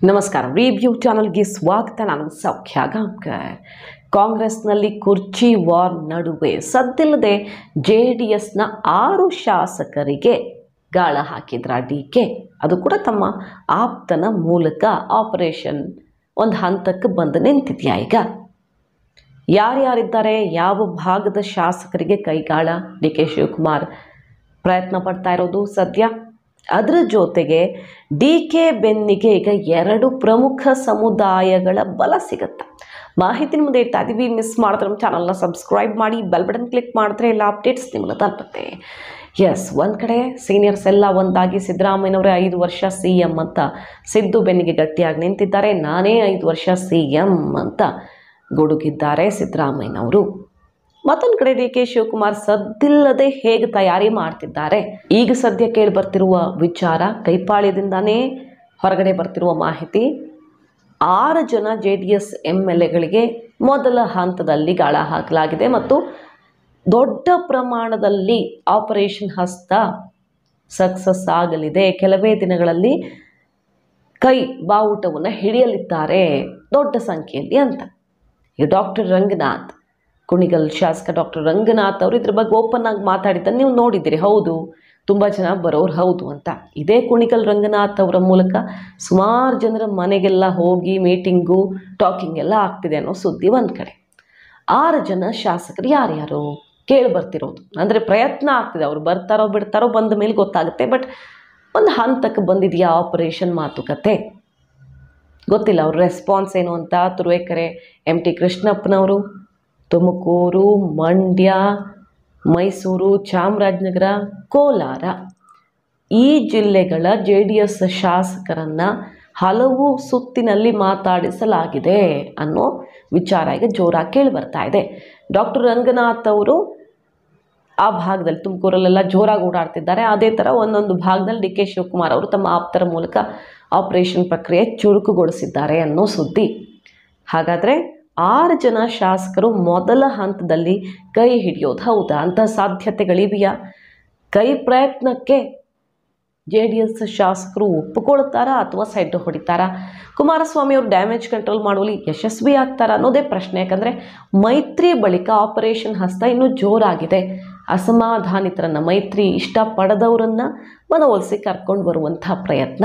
ನಮಸ್ಕಾರ ರಿವ್ಯೂ ಚಾನಲ್ಗೆ ಸ್ವಾಗತ ನಾನು ಸೌಖ್ಯ ಗಾಂವ್ಕರ್ ಕಾಂಗ್ರೆಸ್ನಲ್ಲಿ ಕುರ್ಚಿ ವಾರ್ ನಡುವೆ ಸದ್ದಿಲ್ಲದೆ ಜೆ ಡಿ ಎಸ್ನ ಆರು ಶಾಸಕರಿಗೆ ಗಾಳ ಹಾಕಿದ್ರ ಡಿ ಕೆ ಅದು ಕೂಡ ತಮ್ಮ ಆಪ್ತನ ಮೂಲಕ ಆಪರೇಷನ್ ಒಂದು ಹಂತಕ್ಕೆ ಬಂದು ನಿಂತಿದೆಯಾ ಈಗ ಯಾರ್ಯಾರಿದ್ದಾರೆ ಯಾವ ಭಾಗದ ಶಾಸಕರಿಗೆ ಕೈಗಾಳ ಡಿ ಕೆ ಶಿವಕುಮಾರ್ ಪ್ರಯತ್ನ ಪಡ್ತಾ ಇರೋದು ಸದ್ಯ ಅದರ ಜೊತೆಗೆ ಡಿ ಕೆ ಬೆನ್ನಿಗೆ ಈಗ ಎರಡು ಪ್ರಮುಖ ಸಮುದಾಯಗಳ ಬಲ ಸಿಗುತ್ತೆ ಮಾಹಿತಿ ನಿಮ್ಮದು ಇಡ್ತಾ ಇದ್ದೀವಿ ಮಿಸ್ ಮಾಡಿದ್ರೆ ನಮ್ಮ ಚಾನಲ್ನ ಸಬ್ಸ್ಕ್ರೈಬ್ ಮಾಡಿ ಬೆಲ್ ಬಟನ್ ಕ್ಲಿಕ್ ಮಾಡಿದ್ರೆ ಎಲ್ಲ ಅಪ್ಡೇಟ್ಸ್ ನಿಮ್ಮನ್ನು ತಲುಪುತ್ತೆ ಎಸ್ ಒಂದು ಕಡೆ ಸೀನಿಯರ್ಸ್ ಎಲ್ಲ ಒಂದಾಗಿ ಸಿದ್ದರಾಮಯ್ಯನವರೇ ಐದು ವರ್ಷ ಸಿ ಎಮ್ ಅಂತ ಸಿದ್ದು ಬೆನ್ನಿಗೆ ಗಟ್ಟಿಯಾಗಿ ನಿಂತಿದ್ದಾರೆ ನಾನೇ ಐದು ವರ್ಷ ಸಿ ಎಮ್ ಅಂತ ಗುಡುಗಿದ್ದಾರೆ ಸಿದ್ದರಾಮಯ್ಯನವರು ಮತ್ತೊಂದು ಕಡೆ ಡಿ ಕೆ ಶಿವಕುಮಾರ್ ಸದ್ದಿಲ್ಲದೆ ಹೇಗೆ ತಯಾರಿ ಮಾಡ್ತಿದ್ದಾರೆ ಈಗ ಸದ್ಯ ಕೇಳಿ ಬರ್ತಿರುವ ವಿಚಾರ ಕೈಪಾಳ್ಯದಿಂದಾನೇ ಹೊರಗಡೆ ಬರ್ತಿರುವ ಮಾಹಿತಿ ಆರು ಜನ J D S M L ಎಗಳಿಗೆ ಮೊದಲ ಹಂತದಲ್ಲಿ ಗಾಳ ಹಾಕಲಾಗಿದೆ ಮತ್ತು ದೊಡ್ಡ ಪ್ರಮಾಣದಲ್ಲಿ ಆಪರೇಷನ್ ಹಸ್ತ ಸಕ್ಸಸ್ ಆಗಲಿದೆ ಕೆಲವೇ ದಿನಗಳಲ್ಲಿ ಕೈ ಬಾವುಟವನ್ನು ಹಿಡಿಯಲಿದ್ದಾರೆ ದೊಡ್ಡ ಸಂಖ್ಯೆಯಲ್ಲಿ ಅಂತ ಈ ಡಾಕ್ಟರ್ ರಂಗನಾಥ್ ಕುಣಿಗಲ್ ಶಾಸಕ ಡಾಕ್ಟರ್ ರಂಗನಾಥ್ ಅವರು ಇದ್ರ ಬಗ್ಗೆ ಓಪನ್ ಆಗಿ ಮಾತಾಡಿದ್ದನ್ನು ನೀವು ನೋಡಿದ್ದೀರಿ ಹೌದು ತುಂಬ ಜನ ಬರೋರು ಹೌದು ಅಂತ ಇದೇ ಕುಣಿಗಲ್ ರಂಗನಾಥ್ ಅವರ ಮೂಲಕ ಸುಮಾರು ಜನರ ಮನೆಗೆಲ್ಲ ಹೋಗಿ ಮೀಟಿಂಗು ಟಾಕಿಂಗ್ ಎಲ್ಲ ಆಗ್ತಿದೆ ಅನ್ನೋ ಸುದ್ದಿ ಒಂದು ಕಡೆ ಆರು ಜನ ಶಾಸಕರು ಯಾರ್ಯಾರು ಕೇಳಿ ಬರ್ತಿರೋದು ಅಂದರೆ ಪ್ರಯತ್ನ ಆಗ್ತಿದೆ ಅವ್ರು ಬರ್ತಾರೋ ಬಿಡ್ತಾರೋ ಬಂದ ಮೇಲೆ ಗೊತ್ತಾಗುತ್ತೆ ಬಟ್ ಒಂದು ಹಂತಕ್ಕೆ ಬಂದಿದೆಯಾ ಆಪರೇಷನ್ ಮಾತುಕತೆ ಗೊತ್ತಿಲ್ಲ ಅವ್ರ ರೆಸ್ಪಾನ್ಸ್ ಏನು ಅಂತ ತುರುವೇಕೆರೆ ಎಮ್ ಟಿ ಕೃಷ್ಣಪ್ಪನವರು ತುಮಕೂರು ಮಂಡ್ಯ ಮೈಸೂರು ಚಾಮರಾಜನಗರ ಕೋಲಾರ ಈ ಜಿಲ್ಲೆಗಳ ಜೆ ಡಿ ಎಸ್ ಶಾಸಕರನ್ನು ಹಲವು ಸುತ್ತಿನಲ್ಲಿ ಮಾತಾಡಿಸಲಾಗಿದೆ ಅನ್ನೋ ವಿಚಾರ ಈಗ ಜೋರಾಗಿ ಕೇಳಿ ಬರ್ತಾ ಇದೆ ಡಾಕ್ಟರ್ ರಂಗನಾಥ್ ಅವರು ಆ ಭಾಗದಲ್ಲಿ ತುಮಕೂರಲ್ಲೆಲ್ಲ ಜೋರಾಗಿ ಓಡಾಡ್ತಿದ್ದಾರೆ ಅದೇ ಥರ ಒಂದೊಂದು ಭಾಗದಲ್ಲಿ ಡಿ ಕೆ ಶಿವಕುಮಾರ್ ಅವರು ತಮ್ಮ ಆಪ್ತರ ಮೂಲಕ ಆಪರೇಷನ್ ಪ್ರಕ್ರಿಯೆ ಚುರುಕುಗೊಳಿಸಿದ್ದಾರೆ ಅನ್ನೋ ಸುದ್ದಿ ಹಾಗಾದರೆ ಆರು ಜನ ಶಾಸಕರು ಮೊದಲ ಹಂತದಲ್ಲಿ ಕೈ ಹಿಡಿಯೋದು ಹೌದಾ ಅಂತ ಸಾಧ್ಯತೆಗಳಿವೆಯಾ ಕೈ ಪ್ರಯತ್ನಕ್ಕೆ ಜೆ ಡಿ ಎಸ್ ಶಾಸಕರು ಒಪ್ಪಿಕೊಳ್ತಾರಾ ಅಥವಾ ಸೈಡ್ ಹೊಡಿತಾರಾ ಕುಮಾರಸ್ವಾಮಿ ಅವರು ಡ್ಯಾಮೇಜ್ ಕಂಟ್ರೋಲ್ ಮಾಡುವಲ್ಲಿ ಯಶಸ್ವಿ ಆಗ್ತಾರಾ ಅನ್ನೋದೇ ಪ್ರಶ್ನೆ ಯಾಕಂದರೆ ಮೈತ್ರಿ ಬಳಿಕ ಆಪರೇಷನ್ ಹಸ್ತ ಇನ್ನೂ ಜೋರಾಗಿದೆ ಅಸಮಾಧಾನಿತರನ್ನು ಮೈತ್ರಿ ಇಷ್ಟಪಡದವರನ್ನು ಮನವೊಲಿಸಿ ಕರ್ಕೊಂಡು ಬರುವಂಥ ಪ್ರಯತ್ನ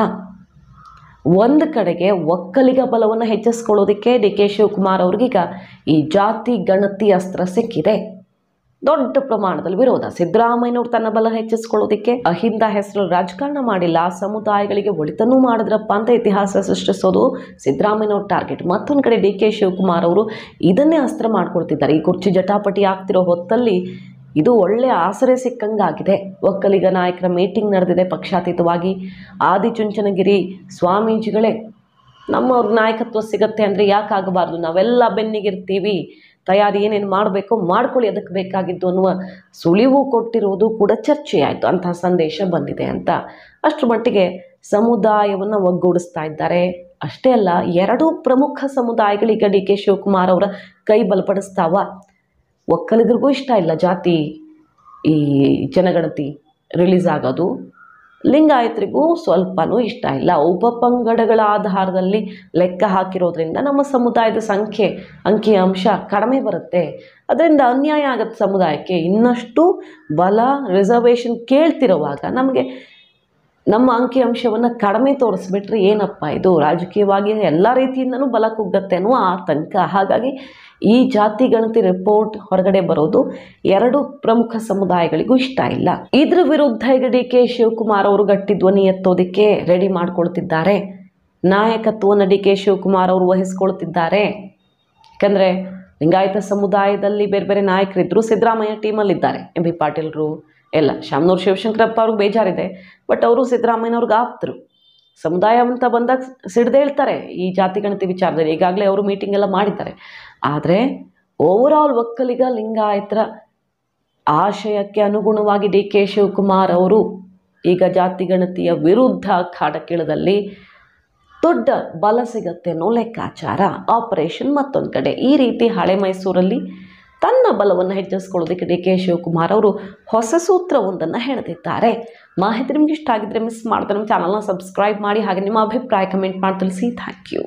ಒಂದು ಕಡೆಗೆ ಒಕ್ಕಲಿಗ ಬಲವನ್ನು ಹೆಚ್ಚಿಸ್ಕೊಳ್ಳೋದಕ್ಕೆ ಡಿ ಕೆ ಶಿವಕುಮಾರ್ ಅವ್ರಿಗೀಗ ಈ ಜಾತಿ ಗಣತಿ ಅಸ್ತ್ರ ಸಿಕ್ಕಿದೆ ದೊಡ್ಡ ಪ್ರಮಾಣದಲ್ಲಿ ವಿರೋಧ ಸಿದ್ದರಾಮಯ್ಯನವ್ರು ತನ್ನ ಬಲ ಹೆಚ್ಚಿಸ್ಕೊಳ್ಳೋದಕ್ಕೆ ಅಹಿಂದ ಹೆಸರು ರಾಜಕಾರಣ ಮಾಡಿಲ್ಲ ಸಮುದಾಯಗಳಿಗೆ ಒಳಿತನೂ ಮಾಡಿದ್ರಪ್ಪ ಅಂತ ಇತಿಹಾಸ ಸೃಷ್ಟಿಸೋದು ಸಿದ್ದರಾಮಯ್ಯನವ್ರ ಟಾರ್ಗೆಟ್ ಮತ್ತೊಂದು ಕಡೆ ಡಿ ಕೆ ಶಿವಕುಮಾರ್ ಅವರು ಇದನ್ನೇ ಅಸ್ತ್ರ ಮಾಡ್ಕೊಳ್ತಿದ್ದಾರೆ ಈ ಕುರ್ಚಿ ಜಟಾಪಟಿ ಆಗ್ತಿರೋ ಹೊತ್ತಲ್ಲಿ ಇದು ಒಳ್ಳೆ ಆಸರೆ ಸಿಕ್ಕಂಗಾಗಿದೆ ಒಕ್ಕಲಿಗ ನಾಯಕರ ಮೀಟಿಂಗ್ ನಡೆದಿದೆ ಪಕ್ಷಾತೀತವಾಗಿ ಆದಿಚುಂಚನಗಿರಿ ಸ್ವಾಮೀಜಿಗಳೇ ನಮ್ಮವ್ರ ನಾಯಕತ್ವ ಸಿಗತ್ತೆ ಅಂದರೆ ಯಾಕಾಗಬಾರ್ದು ನಾವೆಲ್ಲ ಬೆನ್ನಿಗಿರ್ತೀವಿ ತಯಾರಿ ಏನೇನು ಮಾಡಬೇಕು ಮಾಡ್ಕೊಳ್ಳಿ ಅದಕ್ಕೆ ಬೇಕಾಗಿದ್ದು ಅನ್ನುವ ಸುಳಿವು ಕೊಟ್ಟಿರುವುದು ಕೂಡ ಚರ್ಚೆಯಾಯಿತು ಅಂತಹ ಸಂದೇಶ ಬಂದಿದೆ ಅಂತ ಅಷ್ಟರ ಮಟ್ಟಿಗೆ ಸಮುದಾಯವನ್ನು ಒಗ್ಗೂಡಿಸ್ತಾ ಇದ್ದಾರೆ ಅಷ್ಟೇ ಅಲ್ಲ ಎರಡೂ ಪ್ರಮುಖ ಸಮುದಾಯಗಳೀಗ ಡಿ ಕೆ ಶಿವಕುಮಾರ್ ಅವರ ಕೈ ಬಲಪಡಿಸ್ತಾವ ಒಕ್ಕಲಿಗರಿಗೂ ಇಷ್ಟ ಇಲ್ಲ ಜಾತಿ ಈ ಜನಗಣತಿ ರಿಲೀಸ್ ಆಗೋದು ಲಿಂಗಾಯತರಿಗೂ ಸ್ವಲ್ಪನೂ ಇಷ್ಟ ಇಲ್ಲ ಉಪಪಂಗಡಗಳ ಆಧಾರದಲ್ಲಿ ಲೆಕ್ಕ ಹಾಕಿರೋದ್ರಿಂದ ನಮ್ಮ ಸಮುದಾಯದ ಸಂಖ್ಯೆ ಅಂಕಿ ಅಂಶ ಕಡಿಮೆ ಬರುತ್ತೆ ಅದರಿಂದ ಅನ್ಯಾಯ ಆಗತ್ತೆ ಸಮುದಾಯಕ್ಕೆ ಇನ್ನಷ್ಟು ಬಲ ರಿಸರ್ವೇಷನ್ ಕೇಳ್ತಿರುವಾಗ ನಮಗೆ ನಮ್ಮ ಅಂಕಿ ಅಂಶವನ್ನು ಕಡಿಮೆ ತೋರಿಸ್ಬಿಟ್ರೆ ಏನಪ್ಪ ಇದು ರಾಜಕೀಯವಾಗಿ ಎಲ್ಲ ರೀತಿಯಿಂದನೂ ಬಲ ಕುಗ್ಗತ್ತೆ ಅನ್ನುವ ಆತಂಕ ಹಾಗಾಗಿ ಈ ಜಾತಿ ಗಣತಿ ರಿಪೋರ್ಟ್ ಹೊರಗಡೆ ಬರೋದು ಎರಡು ಪ್ರಮುಖ ಸಮುದಾಯಗಳಿಗೂ ಇಷ್ಟ ಇಲ್ಲ ಇದ್ರ ವಿರುದ್ಧ ಈಗ ಡಿ ಕೆ ಶಿವಕುಮಾರ್ ಅವರು ಗಟ್ಟಿ ಧ್ವನಿ ಎತ್ತೋದಕ್ಕೆ ರೆಡಿ ಮಾಡ್ಕೊಳ್ತಿದ್ದಾರೆ ನಾಯಕತ್ವವನ್ನು ಡಿ ಕೆ ಶಿವಕುಮಾರ್ ಅವರು ವಹಿಸ್ಕೊಳ್ತಿದ್ದಾರೆ ಯಾಕಂದರೆ ಲಿಂಗಾಯತ ಸಮುದಾಯದಲ್ಲಿ ಬೇರೆ ಬೇರೆ ನಾಯಕರಿದ್ದರು ಸಿದ್ದರಾಮಯ್ಯ ಟೀಮಲ್ಲಿದ್ದಾರೆ ಎಂ ಬಿ ಪಾಟೀಲ್ರು ಎಲ್ಲ ಶಾಮನೂರು ಶಿವಶಂಕರಪ್ಪ ಅವ್ರಿಗೆ ಬೇಜಾರಿದೆ ಬಟ್ ಅವರು ಸಿದ್ದರಾಮಯ್ಯನವ್ರಿಗೆ ಆಪ್ತರು ಸಮುದಾಯ ಅಂತ ಬಂದಾಗ ಸಿಡ್ದೇ ಹೇಳ್ತಾರೆ ಈ ಜಾತಿ ಗಣತಿ ವಿಚಾರದಲ್ಲಿ ಈಗಾಗಲೇ ಅವರು ಮೀಟಿಂಗ್ ಎಲ್ಲ ಮಾಡಿದ್ದಾರೆ ಆದರೆ ಓವರಾಲ್ ಒಕ್ಕಲಿಗ ಲಿಂಗಾಯತರ ಆಶಯಕ್ಕೆ ಅನುಗುಣವಾಗಿ ಡಿ ಕೆ ಶಿವಕುಮಾರ್ ಅವರು ಈಗ ಜಾತಿ ಗಣತಿಯ ವಿರುದ್ಧ ಅಖಾಡಕ್ಕಿಳದಲ್ಲಿ ದೊಡ್ಡ ಬಲ ಸಿಗತ್ತೆ ಅನ್ನೋ ಲೆಕ್ಕಾಚಾರ ಆಪರೇಷನ್ ಮತ್ತೊಂದು ಕಡೆ ಈ ರೀತಿ ಹಳೆ ಮೈಸೂರಲ್ಲಿ ತನ್ನ ಬಲವನ್ನು ಹೆಚ್ಚಿಸ್ಕೊಳ್ಳೋದಕ್ಕೆ ಡಿ ಕೆ ಶಿವಕುಮಾರ್ ಅವರು ಹೊಸ ಸೂತ್ರವೊಂದನ್ನು ಹೇಳದಿದ್ದಾರೆ ಮಾಹಿತಿ ನಿಮ್ಗೆ ಇಷ್ಟ ಆಗಿದ್ರೆ ಮಿಸ್ ಮಾಡಿದ್ರೆ ನಮ್ಮ ಚಾನಲ್ನ ಸಬ್ಸ್ಕ್ರೈಬ್ ಮಾಡಿ ಹಾಗೆ ನಿಮ್ಮ ಅಭಿಪ್ರಾಯ ಕಮೆಂಟ್ ಮಾಡಿ ತಿಳಿಸಿ ಥ್ಯಾಂಕ್ ಯು